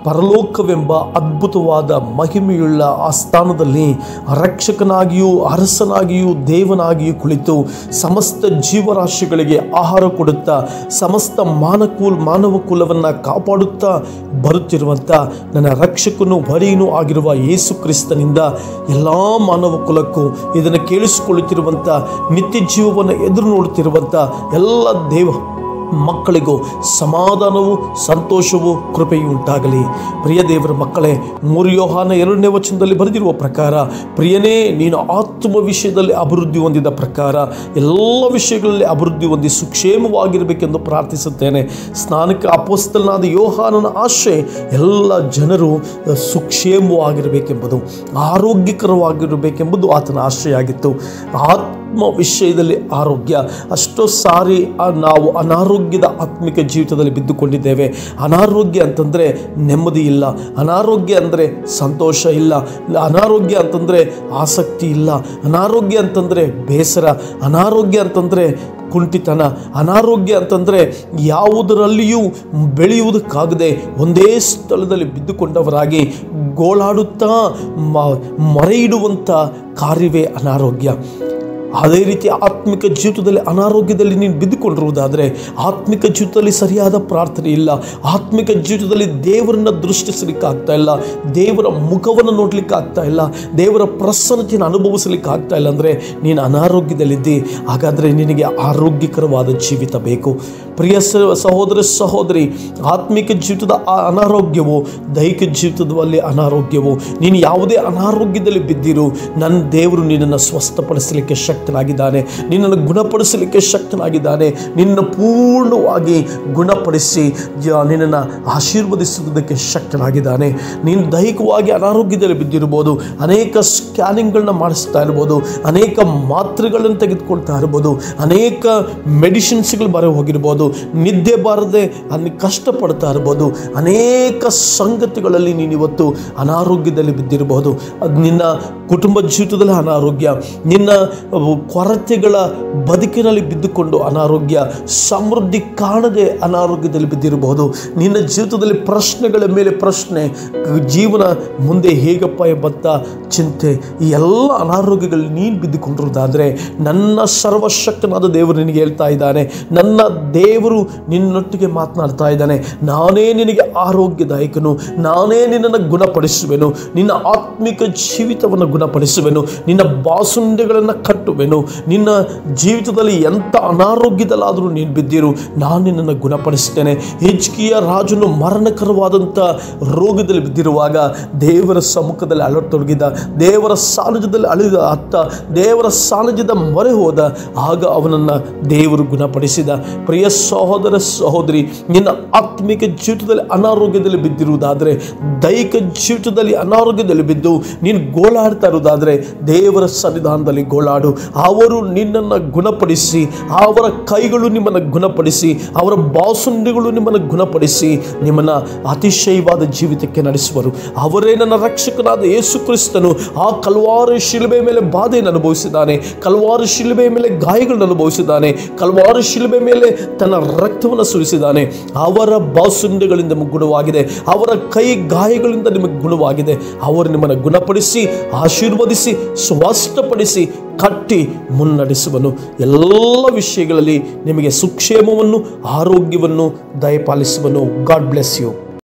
ಪರಲೋಕವೆಂಬ ಅದ್ಭುತವಾದ ಮಹಿಮೆಯುಳ್ಳ ಆ ಸ್ಥಾನದಲ್ಲಿ ರಕ್ಷಕನಾಗಿಯೂ ಅರಸನಾಗಿಯೂ ದೇವನಾಗಿಯೂ ಕುಳಿತು ಸಮಸ್ತ ಜೀವರಾಶಿಗಳಿಗೆ ಆಹಾರ ಕೊಡುತ್ತಾ ಸಮಸ್ತ ಮಾನಕೂಲ್ ಮಾನವ ಕುಲವನ್ನು ಕಾಪಾಡುತ್ತಾ ಬರುತ್ತಿರುವಂಥ ನನ್ನ ರಕ್ಷಕನು ಹೊರೆಯೂ ಆಗಿರುವ ಯೇಸು ಕ್ರಿಸ್ತನಿಂದ ಎಲ್ಲ ಮಾನವ ಕುಲಕ್ಕೂ ಇದನ್ನು ಕೇಳಿಸಿಕೊಳ್ಳುತ್ತಿರುವಂಥ ನಿತ್ಯ ಜೀವವನ್ನು ಎದುರು ನೋಡುತ್ತಿರುವಂಥ ಎಲ್ಲ ದೇವ ಮಕ್ಕಳಿಗೂ ಸಮಾಧಾನವು ಸಂತೋಷವು ಕೃಪೆಯು ಉಂಟಾಗಲಿ ಪ್ರಿಯ ದೇವರ ಮಕ್ಕಳೇ ಮೂರು ಯೋಹಾನ ಎರಡನೇ ವಚನದಲ್ಲಿ ಬರೆದಿರುವ ಪ್ರಕಾರ ಪ್ರಿಯನೇ ನೀನು ಆತ್ಮ ವಿಷಯದಲ್ಲಿ ಅಭಿವೃದ್ಧಿ ಹೊಂದಿದ ಪ್ರಕಾರ ಎಲ್ಲ ವಿಷಯಗಳಲ್ಲಿ ಅಭಿವೃದ್ಧಿ ಹೊಂದಿ ಸುಕ್ಷೇಮವಾಗಿರಬೇಕೆಂದು ಪ್ರಾರ್ಥಿಸುತ್ತೇನೆ ಸ್ನಾನಕ್ಕೆ ಅಪೋಸ್ತಲನಾದ ಯೋಹಾನನ ಆಶೆ ಎಲ್ಲ ಜನರು ಸುಕ್ಷೇಮವಾಗಿರಬೇಕೆಂಬುದು ಆರೋಗ್ಯಕರವಾಗಿರಬೇಕೆಂಬುದು ಆತನ ಆಶೆಯಾಗಿತ್ತು ಆತ್ಮ ವಿಷಯದಲ್ಲಿ ಆರೋಗ್ಯ ಅಷ್ಟೋ ಸಾರಿ ಆ ನಾವು ಅನಾರೋಗ್ಯದ ಆತ್ಮಿಕ ಜೀವಿತದಲ್ಲಿ ಬಿದ್ದುಕೊಂಡಿದ್ದೇವೆ ಅನಾರೋಗ್ಯ ಅಂತಂದರೆ ನೆಮ್ಮದಿ ಇಲ್ಲ ಅನಾರೋಗ್ಯ ಅಂದರೆ ಸಂತೋಷ ಇಲ್ಲ ಅನಾರೋಗ್ಯ ಅಂತಂದರೆ ಆಸಕ್ತಿ ಇಲ್ಲ ಅನಾರೋಗ್ಯ ಅಂತಂದರೆ ಬೇಸರ ಅನಾರೋಗ್ಯ ಅಂತಂದರೆ ಕುಂಠಿತನ ಅನಾರೋಗ್ಯ ಅಂತಂದರೆ ಯಾವುದರಲ್ಲಿಯೂ ಬೆಳೆಯುವುದಕ್ಕಾಗದೆ ಒಂದೇ ಸ್ಥಳದಲ್ಲಿ ಬಿದ್ದುಕೊಂಡವರಾಗಿ ಗೋಳಾಡುತ್ತಾ ಮ ಮೊರೆ ಇಡುವಂಥ ಕಾರ್ಯವೇ ಅನಾರೋಗ್ಯ ಅದೇ ರೀತಿ ಆತ್ಮಿಕ ಜೀವಿತದಲ್ಲಿ ಅನಾರೋಗ್ಯದಲ್ಲಿ ನೀನು ಬಿದ್ದುಕೊಂಡಿರುವುದಾದರೆ ಆತ್ಮಿಕ ಜೀವಿತದಲ್ಲಿ ಸರಿಯಾದ ಪ್ರಾರ್ಥನೆ ಇಲ್ಲ ಆತ್ಮಿಕ ಜೀವಿತದಲ್ಲಿ ದೇವರನ್ನ ದೃಷ್ಟಿಸಲಿಕ್ಕೆ ಆಗ್ತಾ ಇಲ್ಲ ದೇವರ ಮುಖವನ್ನು ನೋಡಲಿಕ್ಕೆ ಆಗ್ತಾ ಇಲ್ಲ ದೇವರ ಪ್ರಸನ್ನತೆಯನ್ನು ಅನುಭವಿಸಲಿಕ್ಕೆ ಆಗ್ತಾ ಇಲ್ಲ ಅಂದರೆ ನೀನು ಅನಾರೋಗ್ಯದಲ್ಲಿದ್ದಿ ಹಾಗಾದರೆ ನಿನಗೆ ಆರೋಗ್ಯಕರವಾದ ಜೀವಿತ ಬೇಕು ಪ್ರಿಯ ಸ- ಸಹೋದರ ಸಹೋದರಿ ಆತ್ಮಿಕ ಜೀವಿತದ ಆ ಅನಾರೋಗ್ಯವು ದೈಹಿಕ ಜೀವಿತದಲ್ಲಿ ಅನಾರೋಗ್ಯವು ನೀನು ಯಾವುದೇ ಅನಾರೋಗ್ಯದಲ್ಲಿ ಬಿದ್ದಿರು ನನ್ನ ದೇವರು ನಿನ್ನನ್ನು ಸ್ವಸ್ಥಪಡಿಸಲಿಕ್ಕೆ ಶಕ್ತನಾಗಿದ್ದಾನೆ ನಿನ್ನನ್ನು ಗುಣಪಡಿಸಲಿಕ್ಕೆ ಶಕ್ತನಾಗಿದ್ದಾನೆ ನಿನ್ನನ್ನು ಪೂರ್ಣವಾಗಿ ಗುಣಪಡಿಸಿ ಜ- ನಿನ್ನನ್ನು ಆಶೀರ್ವದಿಸುವುದಕ್ಕೆ ಶಕ್ತನಾಗಿದ್ದಾನೆ ನೀನು ದೈಹಿಕವಾಗಿ ಅನಾರೋಗ್ಯದಲ್ಲಿ ಬಿದ್ದಿರ್ಬೋದು ಅನೇಕ ಸ್ಕ್ಯಾನಿಂಗ್ಗಳನ್ನ ಮಾಡಿಸ್ತಾ ಇರ್ಬೋದು ಅನೇಕ ಮಾತ್ರೆಗಳನ್ನು ತೆಗೆದುಕೊಳ್ತಾ ಇರ್ಬೋದು ಅನೇಕ ಮೆಡಿಸಿನ್ಸ್ಗಳು ಬರ ಹೋಗಿರ್ಬೋದು ನಿದ್ದೆ ಬಾರದೆ ಅಲ್ಲಿ ಕಷ್ಟಪಡ್ತಾ ಇರ್ಬೋದು ಅನೇಕ ಸಂಗತಿಗಳಲ್ಲಿ ನೀನು ಇವತ್ತು ಅನಾರೋಗ್ಯದಲ್ಲಿ ಬಿದ್ದಿರಬಹುದು ಅದು ನಿನ್ನ ಕುಟುಂಬ ಜೀವಿತದಲ್ಲಿ ಅನಾರೋಗ್ಯ ನಿನ್ನ ಕೊರತೆಗಳ ಬದುಕಿನಲ್ಲಿ ಬಿದ್ದುಕೊಂಡು ಅನಾರೋಗ್ಯ ಸಮೃದ್ಧಿ ಕಾಣದೆ ಅನಾರೋಗ್ಯದಲ್ಲಿ ಬಿದ್ದಿರಬಹುದು ನಿನ್ನ ಜೀವಿತದಲ್ಲಿ ಪ್ರಶ್ನೆಗಳ ಮೇಲೆ ಪ್ರಶ್ನೆ ಜೀವನ ಮುಂದೆ ಹೇಗಪ್ಪ ಎಂಬಂಥ ಚಿಂತೆ ಈ ಎಲ್ಲ ಅನಾರೋಗ್ಯಗಳು ನೀನು ಬಿದ್ದುಕೊಂಡಿರುವುದಾದರೆ ನನ್ನ ಸರ್ವಶಕ್ತನಾದ ದೇವರು ನಿನಗೆ ಹೇಳ್ತಾ ಇದ್ದಾನೆ ನನ್ನ ದೇವರು ನಿನ್ನೊಟ್ಟಿಗೆ ಮಾತನಾಡ್ತಾ ಇದ್ದಾನೆ ನಾನೇ ನಿನಗೆ ಆರೋಗ್ಯದಾಯಕನು ನಾನೇ ನಿನ್ನನ್ನು ಗುಣಪಡಿಸುವೆನು ನಿನ್ನ ಆತ್ಮಿಕ ಜೀವಿತವನ್ನು ಗುಣಪಡಿಸುವೆನು ನಿನ್ನ ಬಾಸುಂಡೆಗಳನ್ನು ಕಟ್ಟುವೆನು ನಿನ್ನ ಜೀವಿತದಲ್ಲಿ ಎಂಥ ಅನಾರೋಗ್ಯದಲ್ಲಾದರೂ ನೀನು ಬಿದ್ದಿರು ನಾನು ನಿನ್ನನ್ನು ಗುಣಪಡಿಸ್ತೇನೆ ಹೆಚ್ಕಿಯ ರಾಜನು ಮರಣಕರವಾದಂಥ ರೋಗದಲ್ಲಿ ಬಿದ್ದಿರುವಾಗ ದೇವರ ಸಮ್ಮುಖದಲ್ಲಿ ಅಳತೊಡಗಿದ ದೇವರ ಸಾನ್ನಿಧ್ಯದಲ್ಲಿ ಅಳಿದ ಅತ್ತ ದೇವರ ಸಾನ್ನಿಧ್ಯದ ಮೊರೆ ಹೋದ ಆಗ ಅವನನ್ನು ದೇವರು ಗುಣಪಡಿಸಿದ ಪ್ರಿಯ ಸಹೋದರ ಸಹೋದರಿ ನಿನ್ನ ಆತ್ಮಿಕ ಜೀವಿತದಲ್ಲಿ ಅನಾರೋಗ್ಯದಲ್ಲಿ ಬಿದ್ದಿರುವುದಾದರೆ ದೈಹಿಕ ಜೀವಿತದಲ್ಲಿ ಅನಾರೋಗ್ಯದಲ್ಲಿ ಬಿದ್ದು ನೀನು ಗೋಳಾಡ್ತಾ ಇರುವುದಾದರೆ ದೇವರ ಸನ್ನಿಧಾನದಲ್ಲಿ ಗೋಳಾಡು ಅವರು ನಿನ್ನನ್ನು ಗುಣಪಡಿಸಿ ಅವರ ಕೈಗಳು ನಿಮ್ಮನ್ನು ಗುಣಪಡಿಸಿ ಅವರ ಬಾಸುಂಡಿಗಳು ನಿಮ್ಮನ್ನು ಗುಣಪಡಿಸಿ ನಿಮ್ಮನ್ನು ಅತಿಶಯವಾದ ಜೀವಿತಕ್ಕೆ ನಡೆಸುವರು ಅವರೇ ನನ್ನ ರಕ್ಷಕನಾದ ಯೇಸು ಕ್ರಿಸ್ತನು ಆ ಕಲ್ವಾರು ಶಿಲುಬೆ ಮೇಲೆ ಬಾಧೆಯನ್ನು ಅನುಭವಿಸಿದ್ದಾನೆ ಕಲ್ವಾರು ಶಿಲುಬೆ ಮೇಲೆ ಗಾಯಗಳನ್ನು ಅನುಭವಿಸಿದ್ದಾನೆ ಕಲ್ವಾರು ಶಿಲುಬೆ ಮೇಲೆ ತನ್ನ ರಕ್ತವನ್ನು ಸುರಿಸಿದ್ದಾನೆ ಅವರ ಬಾಸುಂಡೆಗಳಿಂದ ನಿಮಗೆ ಗುಣವಾಗಿದೆ ಅವರ ಕೈ ಗಾಯಗಳಿಂದ ನಿಮಗೆ ಗುಣವಾಗಿದೆ ಅವರು ನಿಮ್ಮನ್ನು ಗುಣಪಡಿಸಿ ಆಶೀರ್ವದಿಸಿ ಸ್ವಾಸ್ಥಪಡಿಸಿ ಕಟ್ಟಿ ಮುನ್ನಡೆಸುವನು ಎಲ್ಲ ವಿಷಯಗಳಲ್ಲಿ ನಿಮಗೆ ಸುಕ್ಷೇಮವನ್ನು ಆರೋಗ್ಯವನ್ನು ದಯಪಾಲಿಸುವನು ಗಾಡ್ ಬ್ಲೆಸ್ ಯು